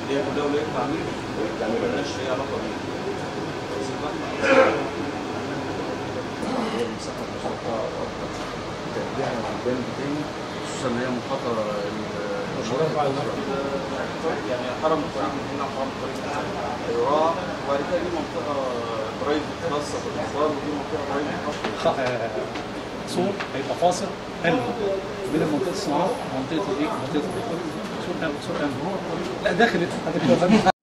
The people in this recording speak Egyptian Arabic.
اللي هي كلها ولايه تعمير مالناش اي علاقه بيها هي المساحه المشتركه افضل ترجيع البلد تاني خصوصا ان هي محاطه يعني حرم الطريق من هنا حرم الطريق يراعى وبعد كده دي منطقه برايفت خاصه بالاطفال ودي منطقه برايفت خاصه خ- آه، سور هيبقى فاصل حلو بين منطقه الصناعات ومنطقه الايه؟ منطقه السوق سوق لا داخل